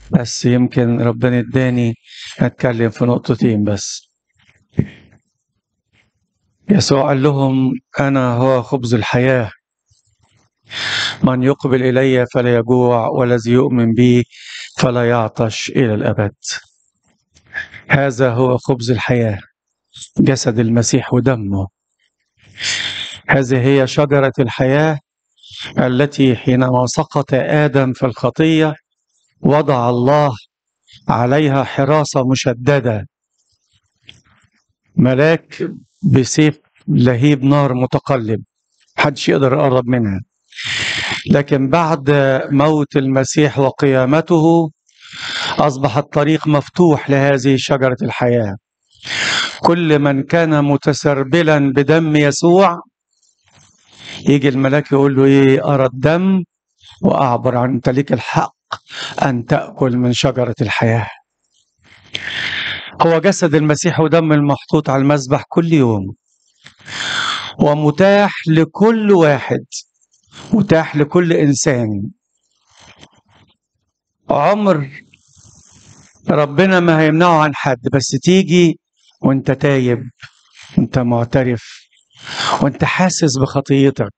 بس يمكن ربنا اداني اتكلم في نقطتين بس يسوع قال لهم انا هو خبز الحياه من يقبل الي فلا يجوع والذي يؤمن بي فلا يعطش الى الابد هذا هو خبز الحياه جسد المسيح ودمه هذه هي شجره الحياه التي حينما سقط ادم في الخطيه وضع الله عليها حراسه مشدده ملاك بسيف لهيب نار متقلب محدش يقدر يقرب منها لكن بعد موت المسيح وقيامته اصبح الطريق مفتوح لهذه شجره الحياه كل من كان متسربلا بدم يسوع يجي الملاك يقول له ايه ارى الدم واعبر عن انت ليك الحق ان تاكل من شجره الحياه هو جسد المسيح ودم المحطوط على المذبح كل يوم ومتاح لكل واحد متاح لكل انسان عمر ربنا ما هيمنعه عن حد بس تيجي وانت تايب وانت معترف وانت حاسس بخطيتك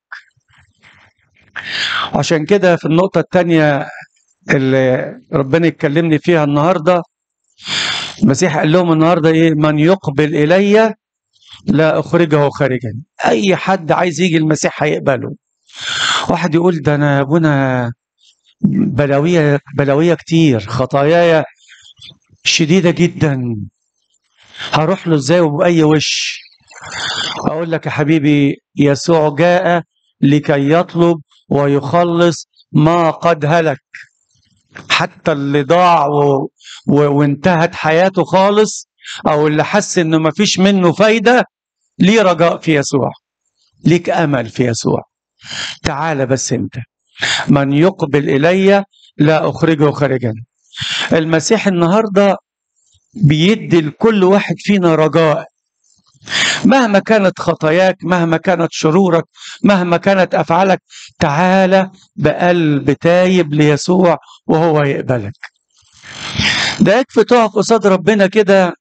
عشان كده في النقطة التانية اللي ربنا يتكلمني فيها النهاردة المسيح قال لهم النهاردة ايه من يقبل إلي لا أخرجه خارجا أي حد عايز يجي المسيح هيقبله واحد يقول ده أنا يا أبونا بلاوية بلاوية كتير خطاياي شديدة جدا هروح له ازاي وبأي وش أقول لك يا حبيبي يسوع جاء لكي يطلب ويخلص ما قد هلك حتى اللي ضاع و... و... وانتهت حياته خالص او اللي حس انه ما فيش منه فايده ليه رجاء في يسوع ليك امل في يسوع تعال بس انت من يقبل الي لا اخرجه خارجا المسيح النهارده بيدي لكل واحد فينا رجاء مهما كانت خطاياك مهما كانت شرورك مهما كانت افعالك تعال بقلب تايب ليسوع وهو يقبلك ده يكفي تقف قصاد ربنا كده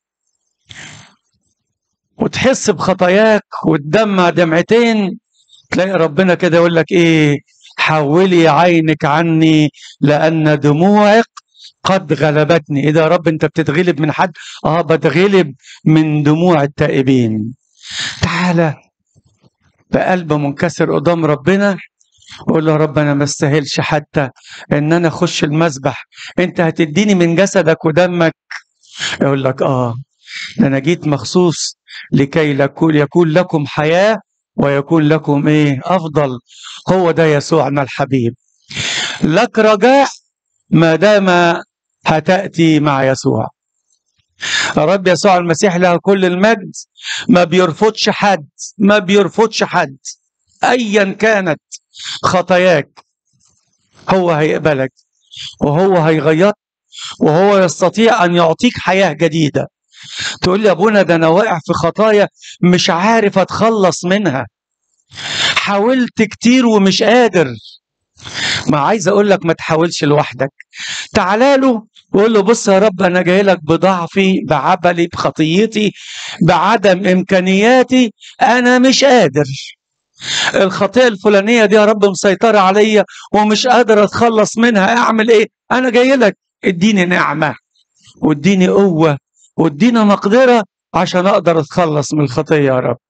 وتحس بخطاياك وتدمع دمعتين تلاقي ربنا كده يقول لك ايه حولي عينك عني لان دموعك قد غلبتني ايه ده يا رب انت بتتغلب من حد اه بتغلب من دموع التائبين تعالى بقلب منكسر قدام ربنا قول له يا رب انا ما استاهلش حتى ان انا اخش المسبح انت هتديني من جسدك ودمك يقول لك اه ده انا جيت مخصوص لكي يكون يكون لكم حياه ويكون لكم ايه افضل هو ده يسوعنا الحبيب لك رجاء ما دام هتاتي مع يسوع الرب يسوع المسيح له كل المجد ما بيرفضش حد ما بيرفضش حد ايا كانت خطاياك هو هيقبلك وهو هيغيرك وهو يستطيع ان يعطيك حياه جديده تقول لي يا ابونا ده انا واقع في خطايا مش عارف اتخلص منها حاولت كتير ومش قادر ما عايز اقول لك ما تحاولش لوحدك تعالى له وقول له بص يا رب انا جاي لك بضعفي بعبلي بخطيتي بعدم امكانياتي انا مش قادر الخطيه الفلانيه دي يا رب مسيطره عليا ومش قادر اتخلص منها اعمل ايه انا جاي لك اديني نعمه واديني قوه وادينا مقدره عشان اقدر اتخلص من الخطيه يا رب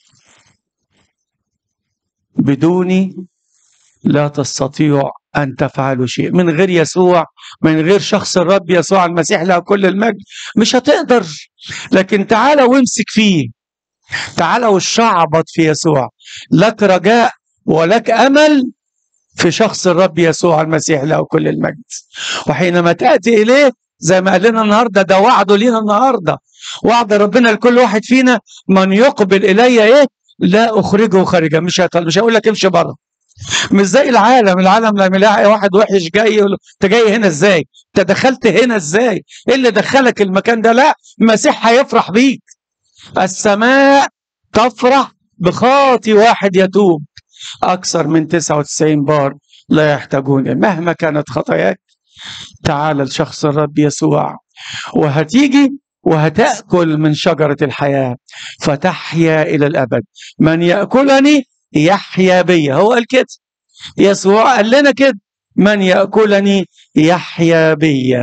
بدوني لا تستطيع ان تفعلوا شيء من غير يسوع من غير شخص الرب يسوع المسيح له كل المجد مش هتقدر لكن تعالى وامسك فيه تعالى والشعبط في يسوع لك رجاء ولك امل في شخص الرب يسوع المسيح له كل المجد وحينما تاتي اليه زي ما قال لنا النهارده ده وعده لينا النهارده وعد ربنا لكل واحد فينا من يقبل الي ايه لا اخرجه خارجا مش هطل... مش هقول لك امشي بره مش زي العالم العالم لما يلاقي واحد وحش جاي يقول له انت جاي هنا ازاي انت دخلت هنا ازاي ايه اللي دخلك المكان ده لا المسيح هيفرح بيك السماء تفرح بخاطي واحد يتوب اكثر من 99 بار لا يحتاجون مهما كانت خطاياك تعال لشخص الرب يسوع وهتيجي وهتأكل من شجرة الحياة فتحيا إلى الأبد من يأكلني يحيا بي هو قال كده يسوع قال لنا كده من يأكلني يحيا بي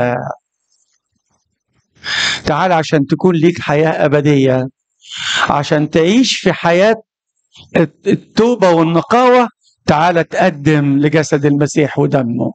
تعال عشان تكون ليك حياة أبدية عشان تعيش في حياة التوبة والنقاوة تعال تقدم لجسد المسيح ودمه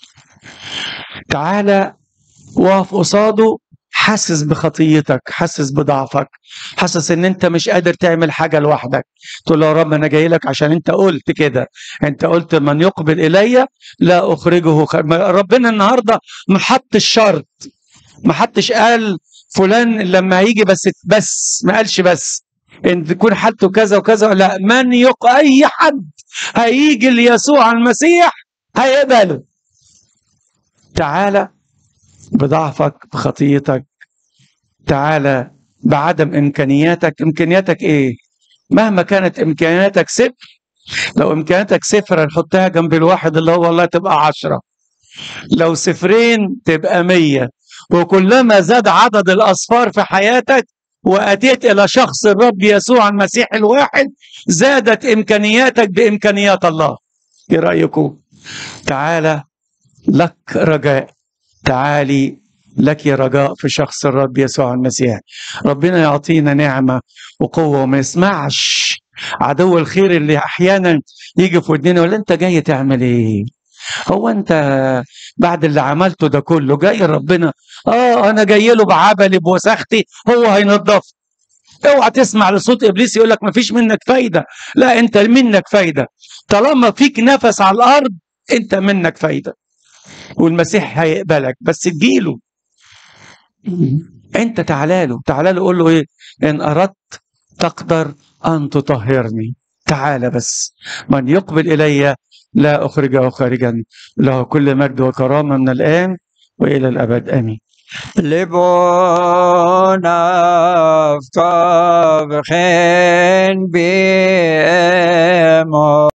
تعال وقف قصاده حاسس بخطيتك حاسس بضعفك حاسس ان انت مش قادر تعمل حاجه لوحدك تقول له يا رب انا جاي لك عشان انت قلت كده انت قلت من يقبل الي لا اخرجه خ... ربنا النهارده ما حطش شرط ما حطش قال فلان لما هيجي بس بس ما قالش بس ان تكون حالته كذا وكذا لا من يق اي حد هيجي ليسوع المسيح هيقبله تعالى بضعفك بخطيتك تعالى بعدم امكانياتك امكانياتك ايه مهما كانت امكانياتك صفر لو امكانياتك صفر هنحطها جنب الواحد اللي هو والله تبقى عشرة لو صفرين تبقى مية وكلما زاد عدد الأصفار في حياتك وأتيت إلى شخص الرب يسوع المسيح الواحد زادت إمكانياتك بإمكانيات الله إيه رأيكم تعالى لك رجاء تعالي لك رجاء في شخص الرب يسوع المسيح ربنا يعطينا نعمة وقوة وما يسمعش عدو الخير اللي أحيانا يجي في ودننا يقول أنت جاي تعمل إيه هو أنت بعد اللي عملته ده كله جاي ربنا آه أنا جاي له بعبلي بوسختي هو هينضف اوعى تسمع لصوت ابليس يقول لك مفيش منك فايده لا انت منك فايده طالما فيك نفس على الارض انت منك فايده والمسيح هيقبلك بس تجيله انت تعالى له تعالى له قول له ايه ان اردت تقدر ان تطهرني تعالى بس من يقبل الي لا اخرجه خارجا له كل مجد وكرامه من الان والى الابد امين לבון אבטח וכן באמו